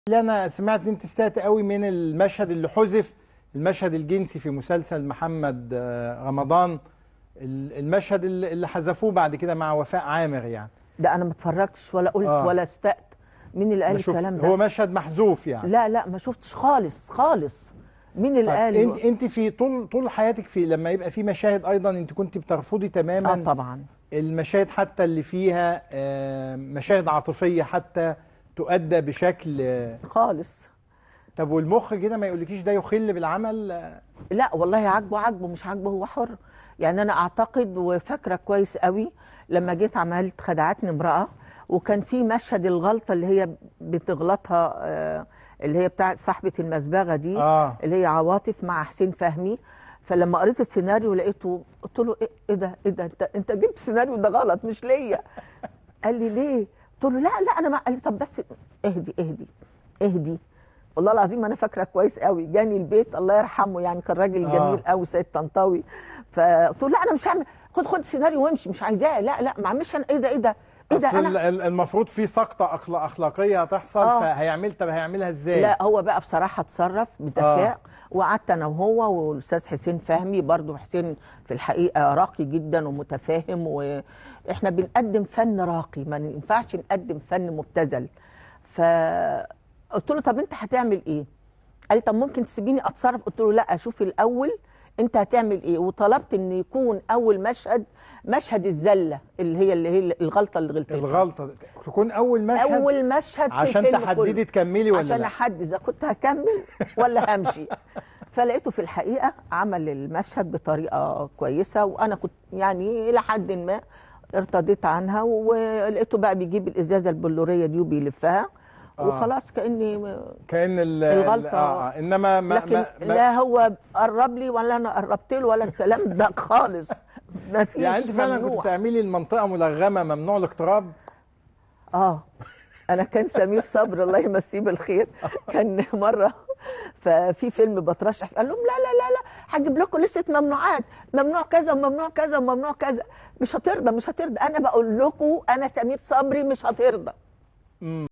اللي انا سمعت ان انت استأت قوي من المشهد اللي حذف المشهد الجنسي في مسلسل محمد آه، رمضان ال- المشهد اللي اللي حذفوه بعد كده مع وفاء عامر يعني ده انا ما اتفرجتش ولا قلت آه. ولا استأت مين اللي قال ما شفت- الكلام ده هو مشهد محذوف يعني لا لا ما شفتش خالص خالص مين اللي طيب قال انت انت في طول طول حياتك في لما يبقى في مشاهد ايضا انت كنت بترفضي تماما اه طبعا المشاهد حتى اللي فيها آه، مشاهد عاطفيه حتى تؤدى بشكل آه، خالص طب والمخ كده ما يقولكيش ده يخل بالعمل آه، لا والله عاجبه عاجبه مش عاجبه هو حر يعني انا اعتقد وفاكره كويس قوي لما جيت عملت خدعتني امراه وكان في مشهد الغلطه اللي هي بتغلطها آه، اللي هي بتاعت صاحبه المزبغه دي اه اللي هي عواطف مع حسين فهمي فلما قريت السيناريو لقيته قلت له ايه إيه ده ايه ده انت انت جبت السيناريو ده غلط مش ليا قال لي ليه قلت له لا لا انا ما قال لي طب بس اهدي اهدي اهدي والله العظيم انا فاكره كويس قوي جاني البيت الله يرحمه يعني كان راجل آه. جميل قوي سيد طنطاوي فقلت له لا انا مش هعمل خد خد السيناريو وامشي مش عايزاه لا لا ما اعملش انا ايه ده ايه ده ايه ده اصل ال- انا ال- المفروض في سقطه أخلا- اخلاقيه هتحصل آه. فهيعمل طب هيعملها ازاي لا هو بقى بصراحه اتصرف بذكاء وقعدت انا وهو والاستاذ حسين فهمي برضو حسين في الحقيقه راقي جدا ومتفاهم واحنا بنقدم فن راقي ما ينفعش نقدم فن مبتذل فقلت له طب انت هتعمل ايه قال لي طب ممكن تسيبيني اتصرف قلت له لا اشوف الاول انت هتعمل ايه وطلبت ان يكون اول مشهد مشهد الزله اللي هي اللي هي الغلطه اللي غلطتها الغلطه تكون اول مشهد اول مشهد في عشان الفيلم تحددي كله. تكملي ولا عشان لا احدد اذا كنت هكمل ولا همشي فلقيته في الحقيقه عمل المشهد بطريقه كويسه وانا كنت يعني الى حد ما ارتضيت عنها ولقيته بقى بيجيب الازازه البلوريه دي وبيلفها آه. وخلاص كاني كان ال- الغلطة. ال- آه آه. انما ما لكن ما ما لا هو قرب لي ولا انا قربت له ولا الكلام ده خالص ما فيش يعني انت فعلا كنت ممنوع. تعملي المنطقه ملغمه ممنوع الاقتراب اه انا كان سمير صبر الله يمسيه بالخير كان مره ففي فيلم بترشح قال لهم لا لا لا لا هجيب لكم لسته ممنوعات ممنوع كذا وممنوع كذا وممنوع كذا مش هترضى مش هترضى انا بقول لكم انا سمير صبري مش هترضى